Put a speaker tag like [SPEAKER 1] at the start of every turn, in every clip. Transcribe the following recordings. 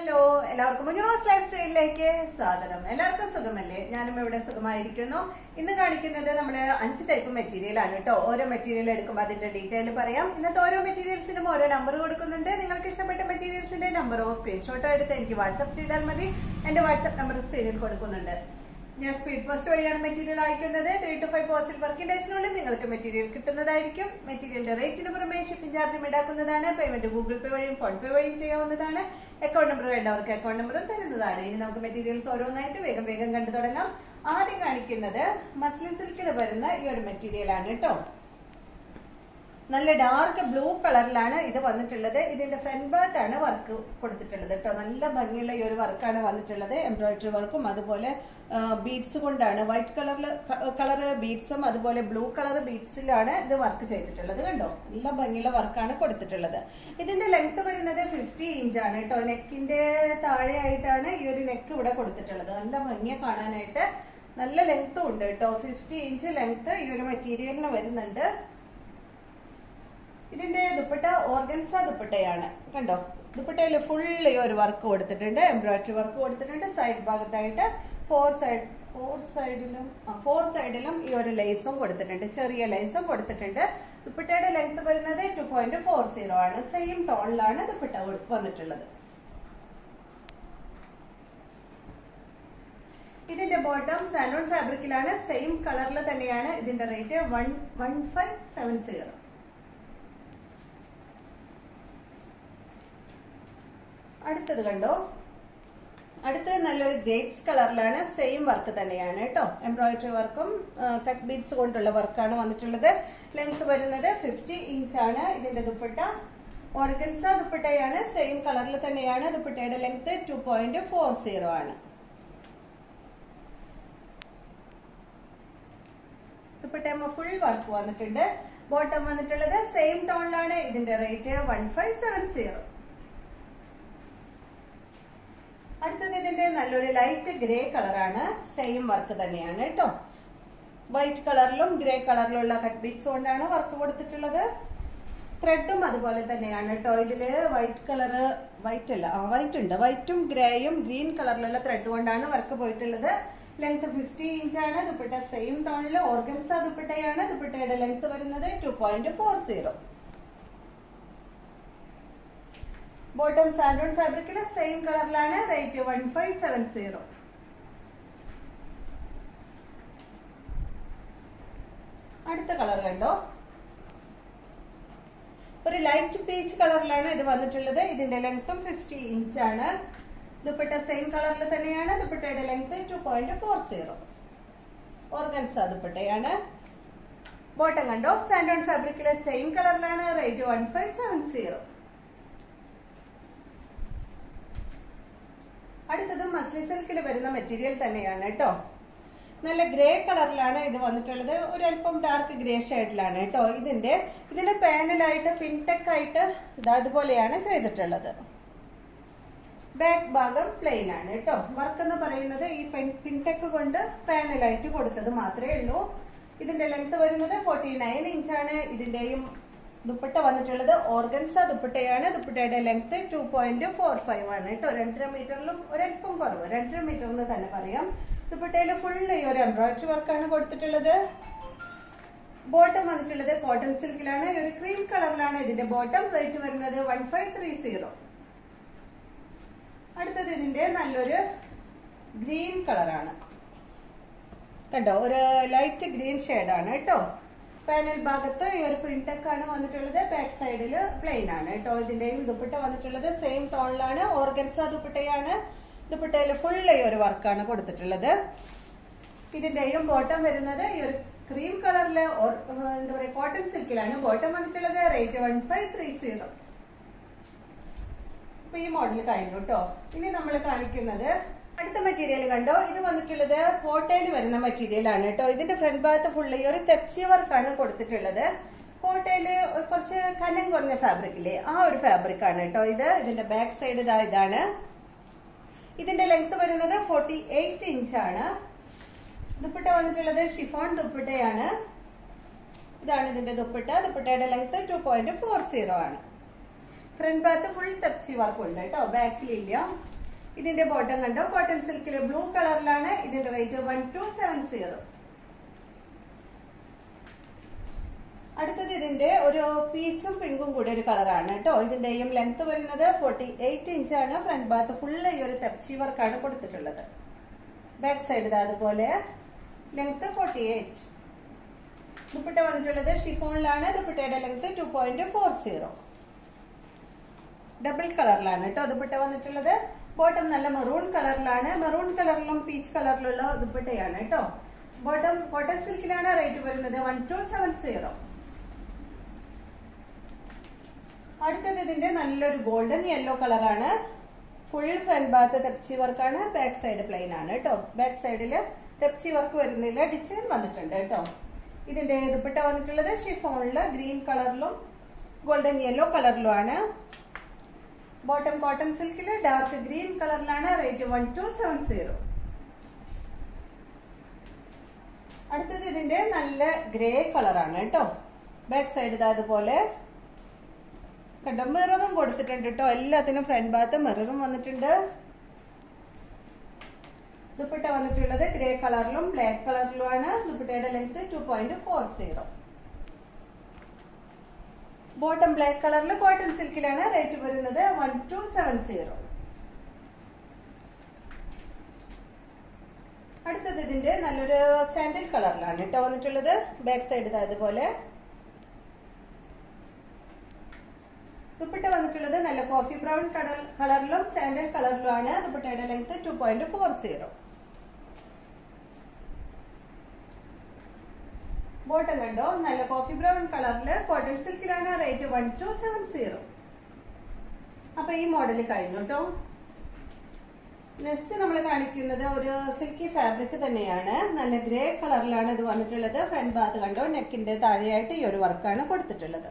[SPEAKER 1] hello എല്ലാവർക്കും മുഞ്ഞറോസ് life സ്റ്റൈലിലേക്ക് സ്വാഗതം എല്ലാവർക്കും സുഖമല്ലേ ഞാനും ഇവിടെ സുഖമായിരിക്കുന്നു ഇന്ന് കാണിക്കുന്നത് നമ്മുടെ അഞ്ച് ടൈപ്പ് മെറ്റീരിയൽ ആണ് കേട്ടോ ഓരോ മെറ്റീരിയൽ എടുക്കുമ്പോൾ അതിന്റെ ഡീറ്റെയിൽ പറയാം ഇന്നത്തെ ഓരോ മെറ്റീരിയൽസിനും ഓരോ നമ്പർ കൊടുക്കുന്നുണ്ട് നിങ്ങൾക്ക് ഇഷ്ടപ്പെട്ട മെറ്റീരിയൽസിന്റെ നമ്പറോ സ്ക്രീൻഷോട്ടോ എടുത്ത് എനിക്ക് വാട്സപ്പ് ചെയ്താൽ മതി എന്റെ വാട്സപ്പ് നമ്പർ സ്ക്രീനിൽ കൊടുക്കുന്നുണ്ട് ഞാൻ സ്പീഡ് പോസ്റ്റ് വഴിയാണ് മെറ്റീരിയൽ അയക്കുന്നത് three two five postal working ഡേയ്സിനുള്ളിൽ നിങ്ങൾക്ക് മെറ്റീരിയൽ കിട്ടുന്നതായിരിക്കും മെറ്റീരിയലിന്റെ റേറ്റിന് പുറമെ ഷിപ്പിംഗ് ചാർജും ഈടാക്കുന്നതാണ് പേയ്മെന്റ് ഗൂഗിൾ പേ വഴിയും ഫോൺ പേ വഴിയും ചെയ്യാവുന്നതാണ് അക്കൗണ്ട് നമ്പർ വേണ്ടവർക്ക് അക്കൗണ്ട് നമ്പറും തരുന്നതാണ് ഇനി നമുക്ക് മെറ്റീരിയൽസ് ഓരോന്നായിട്ട് വേഗം വേഗം കണ്ടു തുടങ്ങാം ആദ്യം കാണിക്കുന്നത് മസ്ലിൻ സിൽക്കിൽ വരുന്ന ഈ ഒരു മെറ്റീരിയൽ ആണ് കേട്ടോ നല്ല ഡാർക്ക് ബ്ലൂ കളറിലാണ് ഇത് വന്നിട്ടുള്ളത് ഇതിന്റെ ഫ്രണ്ട് ഭാഗത്ത് ആണ് വർക്ക് കൊടുത്തിട്ടുള്ളത് കേട്ടോ നല്ല ഭംഗിയുള്ള ഈ ഒരു വർക്കാണ് വന്നിട്ടുള്ളത് എംബ്രോയിഡറി വർക്കും അതുപോലെ ബീഡ്സ് കൊണ്ടാണ് വൈറ്റ് കളറിൽ കളർ ബീഡ്സും അതുപോലെ ബ്ലൂ കളർ ബീഡ്സിലാണ് ഇത് വർക്ക് ചെയ്തിട്ടുള്ളത് കണ്ടോ നല്ല ഭംഗിയുള്ള വർക്കാണ് കൊടുത്തിട്ടുള്ളത് ഇതിന്റെ ലെങ്ത് വരുന്നത് ഫിഫ്റ്റി ഇഞ്ച് ആണ് കേട്ടോ നെക്കിന്റെ താഴെയായിട്ടാണ് ഈ ഒരു നെക്ക് ഇവിടെ കൊടുത്തിട്ടുള്ളത് നല്ല ഭംഗിയെ കാണാനായിട്ട് നല്ല ലെങ്ത്തും ഉണ്ട് കേട്ടോ ഫിഫ്റ്റി ഇഞ്ച് ലെങ്ത് ഈ ഒരു മെറ്റീരിയലിന് വരുന്നുണ്ട് ഇതിന്റെ ദുപ്പട്ട ഓർഗൻസ ദുപ്പട്ടയാണ് കണ്ടോ ദുപ്പട്ടയിൽ ഫുൾ ഈ ഒരു വർക്ക് കൊടുത്തിട്ടുണ്ട് എംബ്രോയിഡറി വർക്ക് കൊടുത്തിട്ടുണ്ട് സൈഡ് ഭാഗത്തായിട്ട് ഫോർ സൈഡ് ഫോർ സൈഡിലും ഫോർ സൈഡിലും ഈ ഒരു ലേസും കൊടുത്തിട്ടുണ്ട് ചെറിയ ലേസും കൊടുത്തിട്ടുണ്ട് ദുപ്പട്ടയുടെ ലെങ്ത് വരുന്നത് ടു പോയിന്റ് ഫോർ സീറോ ആണ് സെയിം ടോണിലാണ് ദുപ്പട്ട വന്നിട്ടുള്ളത് ഇതിന്റെ ബോട്ടം സാൻഡോൺ ഫാബ്രിക്കിലാണ് സെയിം കളറിൽ തന്നെയാണ് ഇതിന്റെ rate one one five seven zero അടുത്തത് കണ്ടോ അടുത്തത് നല്ലൊരു ഗ്രേപ്സ് കളറിലാണ് സെയിം വർക്ക് തന്നെയാണ് കേട്ടോ എംബ്രോയിഡറി വർക്കും കട്ട് ബീഡ്സ് കൊണ്ടുള്ള വർക്കാണ് വന്നിട്ടുള്ളത് ലെങ്ത് വരുന്നത് ഫിഫ്റ്റി ഇഞ്ച് ആണ് ഇതിന്റെ ദുപ്പട്ട ഓർഗൻസ ദുപ്പട്ടയാണ് സെയിം കളറിൽ തന്നെയാണ് ദുപ്പട്ടയുടെ length two point four zero ആണ് ദുപ്പട്ടയമ്മ ഫുൾ വർക്ക് വന്നിട്ടുണ്ട് ബോട്ടം വന്നിട്ടുള്ളത് സെയിം ടോണിലാണ് ഇതിന്റെ rate one five seven zero അടുത്തത് ഇതിന്റെ നല്ലൊരു ലൈറ്റ് ഗ്രേ കളറാണ് സെയിം വർക്ക് തന്നെയാണ് കേട്ടോ വൈറ്റ് കളറിലും ഗ്രേ കളറിലുള്ള കട്ട് ബീഡ്സ് കൊണ്ടാണ് വർക്ക് കൊടുത്തിട്ടുള്ളത് ത്രെഡും അതുപോലെ തന്നെയാണ് കേട്ടോ ഇതില് വൈറ്റ് കളറ് വൈറ്റ് അല്ല ആ വൈറ്റ് ഉണ്ട് വൈറ്റും ഗ്രേയും ഗ്രീൻ കളറിലുള്ള ത്രെഡ് കൊണ്ടാണ് വർക്ക് പോയിട്ടുള്ളത് ലെങ്ത് ഫിഫ്റ്റി ഇഞ്ചാണ് ദുപ്പട്ട സെയിം ടോണിൽ ഓർഗൻസ ദുപ്പട്ടയാണ് ദുപ്പട്ടയുടെ ലെങ്ത് വരുന്നത് two point four zero bottom സാൻഡോൺ ഫാബ്രിക്കിൽ സെയിം കളറിലാണ് rate one five seven zero അടുത്ത കളർ കണ്ടോ ഒരു ലൈറ്റ് പീച്ച് കളറിലാണ് ഇത് വന്നിട്ടുള്ളത് ഇതിന്റെ ലെങ്ത്തും ഫിഫ്റ്റി ഇഞ്ച് ആണ് ദുപ്പട്ട സെയിം കളറിൽ തന്നെയാണ് ദുപ്പട്ടയുടെ length two point four zero organza ദുപ്പട്ടയാണ് ബോട്ടം കണ്ടോ സാൻഡോൺ ഫാബ്രിക്കിലെ സെയിം കളറിലാണ് rate one five seven zero അടുത്തത് മസ്ലി സിൽക്കിൽ വരുന്ന മെറ്റീരിയൽ തന്നെയാണ് കേട്ടോ നല്ല ഗ്രേ കളറിലാണ് ഇത് വന്നിട്ടുള്ളത് ഒരല്പം ഡാർക്ക് ഗ്രേ ഷെയ്ഡിലാണ് കേട്ടോ ഇതിന്റെ ഇതിന്റെ പാനലായിട്ട് പിൻടെക് ആയിട്ട് അതുപോലെയാണ് ചെയ്തിട്ടുള്ളത് ബാക്ക് ഭാഗം പ്ലെയിൻ ആണ് കേട്ടോ വർക്ക് എന്ന് പറയുന്നത് ഈ പിൻടെക് കൊണ്ട് പാനലായിട്ട് കൊടുത്തത് മാത്രമേ ഉള്ളൂ ഇതിന്റെ ലെങ്ത് വരുന്നത് ഫോർട്ടി നയൻ ഇഞ്ചാണ് ഇതിന്റെയും ദുപ്പട്ട വന്നിട്ടുള്ളത് ഓർഗൻസ ദുപ്പട്ടയാണ് ദുപ്പട്ടയുടെ length two point four five ആണ് കേട്ടോ രണ്ടര മീറ്ററിലും ഒരല്പം കുറവ് രണ്ടര മീറ്റർ എന്ന് തന്നെ പറയാം ദുപ്പട്ടയിൽ ഫുൾ ഈ ഒരു എംബ്രോയിഡറി വർക്കാണ് കൊടുത്തിട്ടുള്ളത് ബോട്ടം വന്നിട്ടുള്ളത് കോട്ടൺ സിൽക്കിലാണ് ഈ ഒരു ക്രീം കളറിലാണ് ഇതിന്റെ ബോട്ടം റേറ്റ് വരുന്നത് വൺ ഫൈവ് ത്രീ സീറോ അടുത്തത് ഇതിന്റെ നല്ലൊരു ഗ്രീൻ കളറാണ് കണ്ടോ ഒരു ലൈറ്റ് ഗ്രീൻ ഷെയ്ഡാണ് കേട്ടോ പാനൽ ഭാഗത്ത് ഈ ഒരു പ്രിന്റൊക്കെ ആണ് വന്നിട്ടുള്ളത് ബാക്ക് സൈഡിൽ പ്ലെയിൻ ആണ് കേട്ടോ ഇതിന്റെയും ദുപ്പട്ട വന്നിട്ടുള്ളത് സെയിം ടോണിലാണ് ഓർഗൻസ ദുപ്പട്ടയാണ് ദുപ്പട്ടയിൽ ഫുൾ ഈ ഒരു വർക്കാണ് കൊടുത്തിട്ടുള്ളത് ഇതിന്റെയും ബോട്ടം വരുന്നത് ഈ ഒരു ക്രീം കളറില് എന്താ പറയുക കോട്ടൺ സിൽക്കിലാണ് ബോട്ടം വന്നിട്ടുള്ളത് rate one five three zero അപ്പൊ ഈ മോഡൽ കഴിഞ്ഞു കേട്ടോ ഇനി നമ്മൾ കാണിക്കുന്നത് അടുത്ത മെറ്റീരിയൽ കണ്ടോ ഇത് വന്നിട്ടുള്ളത് കോട്ടയിൽ വരുന്ന മെറ്റീരിയൽ ആണ് കേട്ടോ ഇതിന്റെ ഫ്രണ്ട് ഭാഗത്ത് ഫുള്ള് ഈ ഒരു തെച്ചി വർക്കാണ് കൊടുത്തിട്ടുള്ളത് കോട്ടയില് കുറച്ച് കനം കുറഞ്ഞ ഫാബ്രിക്കില്ലേ ആ ഒരു ഫാബ്രിക് ആണ് കേട്ടോ ഇത് ഇതിന്റെ ബാക്ക് സൈഡ് ഇതാ ഇതാണ് ഇതിന്റെ ലെങ്ത് വരുന്നത് ഫോർട്ടി എയ്റ്റ് ഇഞ്ച് ആണ് ദുപ്പട്ട വന്നിട്ടുള്ളത് ഷിഫോൺ ദുപ്പട്ടയാണ് ഇതാണ് ഇതിന്റെ ദുപ്പട്ട ദുപ്പട്ടയുടെ length two point four zero ആണ് ഫ്രണ്ട് ഭാഗത്ത് ഫുൾ തെച്ചി വർക്ക് ഉണ്ട് കേട്ടോ ബാക്കിലില്ല ഇതിന്റെ ബോട്ടം കണ്ടോ കോട്ടൺ സിൽക്കിൽ ബ്ലൂ കളറിലാണ് ഇതിന്റെ rate one two seven zero അടുത്തത് ഇതിന്റെ ഒരു പീച്ചും പിങ്കും കൂടി ഒരു കളറാണ് കേട്ടോ ഇതിന്റെയും ലെങ്ത് വരുന്നത് ഫോർട്ടി എയ്റ്റ് ഇഞ്ചാണ് ഫ്രണ്ട് ഭാഗത്ത് ഫുള്ള് ഈ ഒരു തെപ്ചി വർക്കാണ് കൊടുത്തിട്ടുള്ളത് ബാക്ക് സൈഡ് ഇത് അതുപോലെ ലെങ്ത് ഫോർട്ടി എയ്റ്റ് ദുപ്പട്ട വന്നിട്ടുള്ളത് ഷിഫോണിലാണ് ദുപ്പട്ടയുടെ length two point four zero double കളറിലാണ് കേട്ടോ ദുപ്പട്ട വന്നിട്ടുള്ളത് ബോട്ടം നല്ല മെറൂൺ കളറിലാണ് മെറൂൺ കളറിലും പീച്ച് കളറിലുള്ള ദുപ്പട്ടയാണ് കേട്ടോ ബോട്ടം കോട്ടൺ സിൽക്കിലാണ് റേറ്റ് വരുന്നത് വൺ ടു സെവൻ സീറോ അടുത്തത് ഇതിന്റെ നല്ലൊരു ഗോൾഡൻ യെല്ലോ കളറാണ് ഫുൾ ഫ്രണ്ട് ഭാഗത്ത് തെപ്ചി വർക്കാണ് ബാക്ക് സൈഡ് പ്ലെയിൻ ആണ് കേട്ടോ ബാക്ക് സൈഡില് തെപ്ചി വർക്ക് വരുന്നില്ല ഡിസൈൻ വന്നിട്ടുണ്ട് കേട്ടോ ഇതിന്റെ ദുപ്പട്ട വന്നിട്ടുള്ളത് ഷിഫോണില് ഗ്രീൻ കളറിലും ഗോൾഡൻ യെല്ലോ കളറിലും ആണ് ബോട്ടം കോട്ടൺ സിൽക്കില് ഡാർക്ക് ഗ്രീൻ കളറിലാണ് rate one two seven zero അടുത്തത് ഇതിന്റെ നല്ല ഗ്രേ കളറാണ് കേട്ടോ ബാക്ക് സൈഡ് ഇതാ അതുപോലെ കണ്ടോ മിററും കൊടുത്തിട്ടുണ്ട് കേട്ടോ എല്ലാത്തിനും ഫ്രണ്ട് ഭാഗത്ത് മിററും വന്നിട്ടുണ്ട് ദുപ്പട്ട വന്നിട്ടുള്ളത് ഗ്രേ കളറിലും ബ്ലാക്ക് കളറിലുമാണ് ദുപ്പട്ടയുടെ length two point four zero bottom black കളറിൽ കോട്ടൺ സിൽക്കിലാണ് റേറ്റ് വരുന്നത് വൺ ടു സെവൻ സീറോ അടുത്തത് ഇതിന്റെ നല്ലൊരു സാൻഡൽ കളറിലാണ് കേട്ടോ വന്നിട്ടുള്ളത് ബാക്ക് സൈഡ് അതുപോലെ ദുപ്പട്ട വന്നിട്ടുള്ളത് നല്ല കോഫി ബ്രൗൺ കളർ കളറിലും സാൻഡൽ കളറിലുമാണ് ദുപ്പട്ടയുടെ length two point four zero bottom കണ്ടോ നല്ല കോഫി ബ്രൗൺ കളറില് കോട്ടൺ സിൽക്കിലാണ് rate one two seven zero അപ്പൊ ഈ മോഡൽ കഴിഞ്ഞു കേട്ടോ നെക്സ്റ്റ് നമ്മൾ കാണിക്കുന്നത് ഒരു സിൽക്കി ഫാബ്രിക് തന്നെയാണ് നല്ല ഗ്രേ കളറിലാണ് ഇത് വന്നിട്ടുള്ളത് ഫ്രണ്ട് ഭാഗത്ത് കണ്ടോ നെക്കിന്റെ താഴെയായിട്ട് ഈ ഒരു വർക്കാണ് കൊടുത്തിട്ടുള്ളത്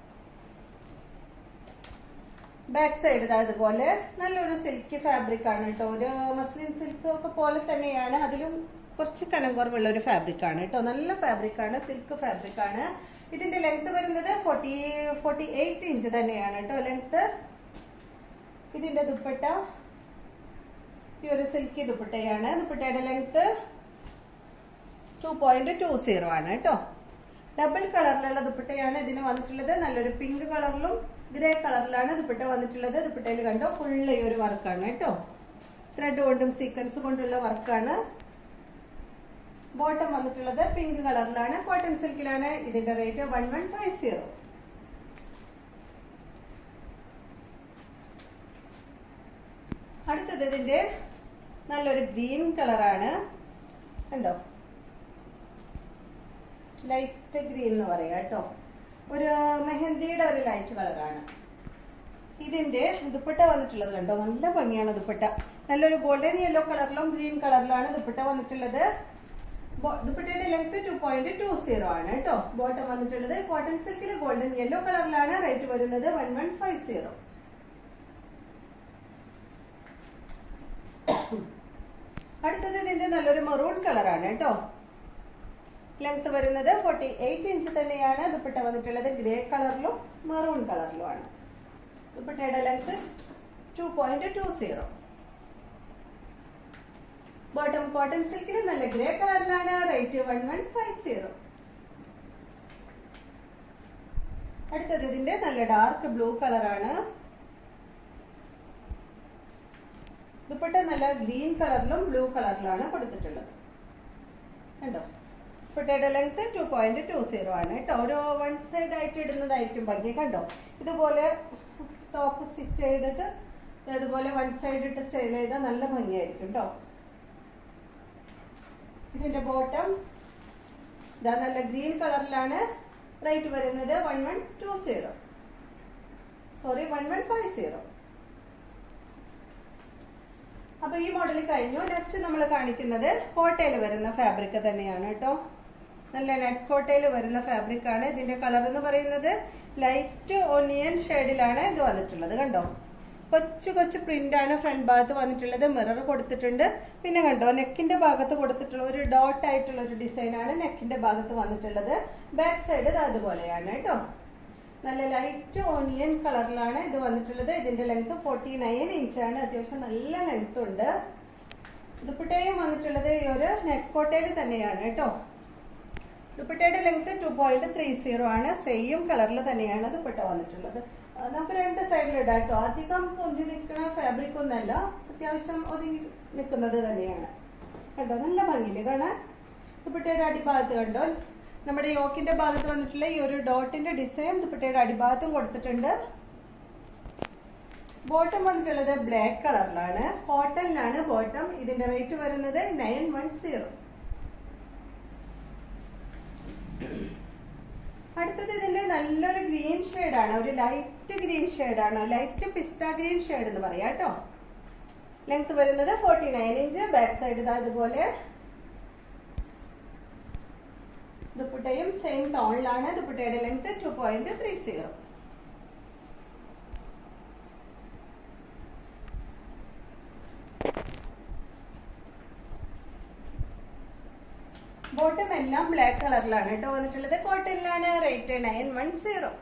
[SPEAKER 1] ബാക്ക് സൈഡ് ഇതാ ഇതുപോലെ നല്ലൊരു സിൽക്കി ഫാബ്രിക് ആണ് കേട്ടോ ഒരു മസ്ലിൻ സിൽക്ക് ഒക്കെ പോലെ തന്നെയാണ് അതിലും കുറച്ച് കനം കുറവുള്ള ഒരു ഫാബ്രിക് ആണ് കേട്ടോ നല്ല ഫാബ്രിക് ആണ് സിൽക്ക് ഫാബ്രിക് ആണ് ഇതിന്റെ ലെങ്ത് വരുന്നത് ഫോർട്ടി ഫോർട്ടി എയ്റ്റ് ഇഞ്ച് തന്നെയാണ് കേട്ടോ ലെങ്ത് ഇതിന്റെ ദുപ്പട്ട ഈ ഒരു സിൽക്കി ദുപ്പട്ടയാണ് ദുപ്പട്ടയുടെ length two point two zero ആണ് കേട്ടോ ഡബിൾ കളറിലുള്ള ദുപ്പട്ടയാണ് ഇതിന് വന്നിട്ടുള്ളത് നല്ലൊരു പിങ്ക് കളറിലും ഗ്രേ കളറിലാണ് ദുപ്പട്ട വന്നിട്ടുള്ളത് ദുപ്പട്ടയിൽ കണ്ടോ ഫുള്ള് ഈ ഒരു വർക്കാണ് കേട്ടോ ത്രെഡ് കൊണ്ടും സീക്വൻസ് കൊണ്ടുള്ള വർക്കാണ് ബോട്ടം വന്നിട്ടുള്ളത് പിങ്ക് കളറിലാണ് കോട്ടൺ സിൽക്കിലാണ് ഇതിന്റെ rate one one five zero അടുത്തത് ഇതിന്റെ നല്ലൊരു ഗ്രീൻ കളറാണ് കണ്ടോ ലൈറ്റ് ഗ്രീൻ എന്ന് പറയാം കേട്ടോ ഒരു മെഹന്തിയുടെ ഒരു ലൈറ്റ് കളറാണ് ഇതിന്റെ ദുപ്പട്ട വന്നിട്ടുള്ളത് കണ്ടോ നല്ല ഭംഗിയാണ് ദുപ്പട്ട നല്ലൊരു ഗോൾഡൻ യെല്ലോ കളറിലും ഗ്രീൻ കളറിലാണ് ദുപ്പട്ട വന്നിട്ടുള്ളത് ബോ- ദുപ്പട്ടയുടെ length two point two zero ആണ് കേട്ടോ ബോട്ടം വന്നിട്ടുള്ളത് കോട്ടൺ സിൽക്കിൽ ഗോൾഡൻ യെല്ലോ കളറിലാണ് റേറ്റ് വരുന്നത് വൺ വൺ ഫൈവ് സീറോ അടുത്തത് ഇതിന്റെ നല്ലൊരു മെറൂൺ കളറാണ് കേട്ടോ ലെങ്ത് വരുന്നത് ഫോർട്ടി എയ്റ്റ് ഇഞ്ച് തന്നെയാണ് ദുപ്പട്ട വന്നിട്ടുള്ളത് ഗ്രേ കളറിലും മെറൂൺ കളറിലുമാണ് ദുപ്പട്ടയുടെ length two point two zero bottom cotton സിൽക്കിൽ നല്ല ഗ്രേ കളറിലാണ് rate one one five zero അടുത്തത് ഇതിന്റെ നല്ല ഡാർക്ക് ബ്ലൂ കളറാണ് ദുപ്പട്ട നല്ല ഗ്രീൻ കളറിലും ബ്ലൂ കളറിലാണ് കൊടുത്തിട്ടുള്ളത് കണ്ടോ ദുപ്പട്ടയുടെ length two point two zero ആണ് കേട്ടോ ഒരു വൺ സൈഡ് ആയിട്ട് ഇടുന്നതായിരിക്കും ഭംഗി കണ്ടോ ഇതുപോലെ ടോപ്പ് സ്റ്റിച്ച് ചെയ്തിട്ട് അതുപോലെ വൺ സൈഡ് ഇട്ട് സ്റ്റൈൽ ചെയ്താൽ നല്ല ഭംഗിയായിരിക്കും കേട്ടോ ഇതിന്റെ ബോട്ടം ഇതാ നല്ല ഗ്രീൻ കളറിലാണ് റേറ്റ് വരുന്നത് one one two zero sorry one one five zero അപ്പൊ ഈ മോഡൽ കഴിഞ്ഞു നെക്സ്റ്റ് നമ്മൾ കാണിക്കുന്നത് കോട്ടയിൽ വരുന്ന ഫാബ്രിക് തന്നെയാണ് കേട്ടോ നല്ല നെറ്റ് കോട്ടയിൽ വരുന്ന ഫാബ്രിക് ആണ് ഇതിന്റെ കളർ എന്ന് പറയുന്നത് ലൈറ്റ് ഒനിയൻ ഷെയ്ഡിലാണ് ഇത് വന്നിട്ടുള്ളത് കണ്ടോ കൊച്ചു കൊച്ചു പ്രിന്റ് ആണ് ഫ്രണ്ട് ഭാഗത്ത് വന്നിട്ടുള്ളത് മിറർ കൊടുത്തിട്ടുണ്ട് പിന്നെ കണ്ടോ നെക്കിന്റെ ഭാഗത്ത് കൊടുത്തിട്ടുള്ള ഒരു ഡോട്ട് ആയിട്ടുള്ള ഒരു ഡിസൈൻ ആണ് നെക്കിന്റെ ഭാഗത്ത് വന്നിട്ടുള്ളത് ബാക്ക് സൈഡ് ഇത് അതുപോലെയാണ് കേട്ടോ നല്ല ലൈറ്റ് ഓണിയൻ കളറിലാണ് ഇത് വന്നിട്ടുള്ളത് ഇതിന്റെ ലെങ്ത് ഫോർട്ടി നയൻ ഇഞ്ചാണ് അത്യാവശ്യം നല്ല ലെങ്ത് ഉണ്ട് ദുപ്പട്ടയും വന്നിട്ടുള്ളത് ഈ ഒരു നെറ്റ് കോട്ടയിൽ തന്നെയാണ് കേട്ടോ ദുപ്പട്ടയുടെ length two point three zero ആണ് സെയിം കളറിൽ തന്നെയാണ് ദുപ്പട്ട വന്നിട്ടുള്ളത് ആ, നമുക്ക് രണ്ട് സൈഡിൽ ഇടാം കേട്ടോ അധികം പൊന്തി നിൽക്കുന്ന ഫാബ്രിക് ഒന്നല്ല അത്യാവശ്യം ഒതുങ്ങി നിൽക്കുന്നത് തന്നെയാണ് കണ്ടോ നല്ല ഭംഗിയില് കാണാൻ ദുപ്പട്ടയുടെ അടിഭാഗത്ത് കണ്ടോ നമ്മുടെ യോക്കിന്റെ ഭാഗത്ത് വന്നിട്ടുള്ള ഈ ഒരു ഡോട്ടിന്റെ ഡിസൈൻ ദുപ്പട്ടയുടെ അടിഭാഗത്തും കൊടുത്തിട്ടുണ്ട് ബോട്ടം വന്നിട്ടുള്ളത് ബ്ലാക്ക് കളറിലാണ് കോട്ടണിലാണ് ബോട്ടം ഇതിന്റെ റേറ്റ് വരുന്നത് നയൻ വൺ സീറോ അടുത്തത് ഇതിന്റെ നല്ലൊരു ഗ്രീൻ ആണ് ഒരു ലൈറ്റ് ഗ്രീൻ ആണ് ലൈറ്റ് പിസ്ത ഗ്രീൻ ഷെയ്ഡ് എന്ന് പറയാം കേട്ടോ ലെങ്ത് വരുന്നത് forty nine inch back side ഇതാ ഇതുപോലെ ദുപ്പട്ടയും സെയിം ടോണിലാണ് ദുപ്പട്ടയുടെ length two point three zero bottom എല്ലാം ബ്ലാക്ക് കളറിലാണ് കേട്ടോ വന്നിട്ടുള്ളത് കോട്ടണിലാണ് റേറ്റ് നയൻ വൺ സീറോ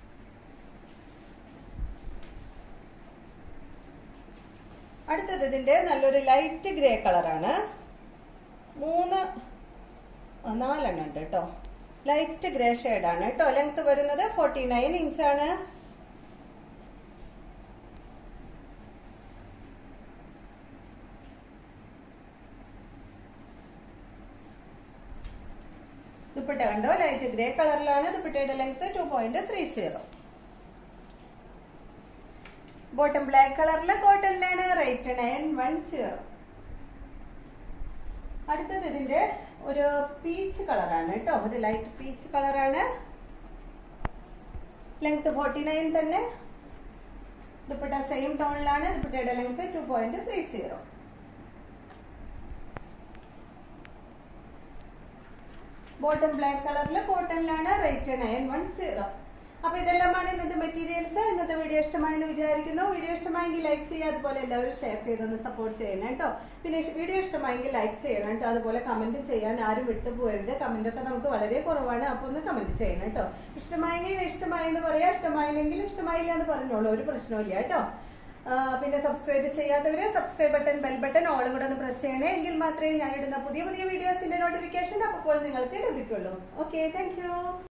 [SPEAKER 1] അടുത്തത് ഇതിന്റെ നല്ലൊരു ലൈറ്റ് ഗ്രേ കളറാണ് മൂന്ന് ആ, നാലെണ്ണം ഉണ്ട് കേട്ടോ ലൈറ്റ് ഗ്രേ ആണ് കേട്ടോ ലെങ്ത് വരുന്നത് ഫോർട്ടി നയൻ ഇഞ്ചാണ് ദുപ്പട്ട കണ്ടോ ലൈറ്റ് ഗ്രേ കളറിലാണ് ദുപ്പട്ടയുടെ length two point three zero bottom black കളറിൽ കോട്ടണിലാണ് റേറ്റ് നയൻ വൺ സീറോ അടുത്തത് ഇതിന്റെ ഒരു പീച്ച് കളറാണ് കേട്ടോ ഒരു ലൈറ്റ് പീച്ച് കളറാണ് ലെങ്ത് ഫോർട്ടി നയൻ തന്നെ ദുപ്പട്ട സെയിം ടോണിലാണ് ദുപ്പട്ടയുടെ length two point three zero bottom black കളറിൽ കോട്ടണിലാണ് റേറ്റ് നയൻ വൺ സീറോ അപ്പൊ ഇതെല്ലാമാണ് ഇന്നത്തെ മെറ്റീരിയൽസ് ഇന്നത്തെ വീഡിയോ ഇഷ്ടമായെന്ന് വിചാരിക്കുന്നു വീഡിയോ ഇഷ്ടമായെങ്കിൽ ലൈക്ക് ചെയ്യുക അതുപോലെ എല്ലാവരും ഷെയർ ചെയ്തൊന്ന് സപ്പോർട്ട് ചെയ്യണം കേട്ടോ പിന്നെ ഇഷ്- വീഡിയോ ഇഷ്ടമായെങ്കിൽ ലൈക്ക് ചെയ്യണം കേട്ടോ അതുപോലെ കമന്റ് ചെയ്യാൻ ആരും വിട്ടുപോകരുത് കമന്റ് ഒക്കെ നമുക്ക് വളരെ കുറവാണ് അപ്പൊ ഒന്ന് കമന്റ് ചെയ്യണം കേട്ടോ ഇഷ്ടമായെങ്കിൽ ഇഷ്ടമായെന്ന് പറയാം ഇഷ്ടമായില്ലെങ്കിൽ ഇഷ്ടമായില്ല എന്ന് പറഞ്ഞോളൂ ഒരു പ്രശ്നമില്ല കേട്ടോ ആ, പിന്നെ സബ്സ്ക്രൈബ് ചെയ്യാത്തവര് സബ്സ്ക്രൈബ് ബട്ടൺ ബെൽ ബട്ടൺ ഓളും കൂടെ ഒന്ന് പ്രസ് ചെയ്യണേ എങ്കിൽ മാത്രമേ ഞാൻ ഇടുന്ന പുതിയ പുതിയ വീഡിയോസിന്റെ നോട്ടിഫിക്കേഷൻ അപ്പോൾ നിങ്ങൾക്ക് ലഭിക്കുള്ളൂ ഓക്കെ താങ്ക്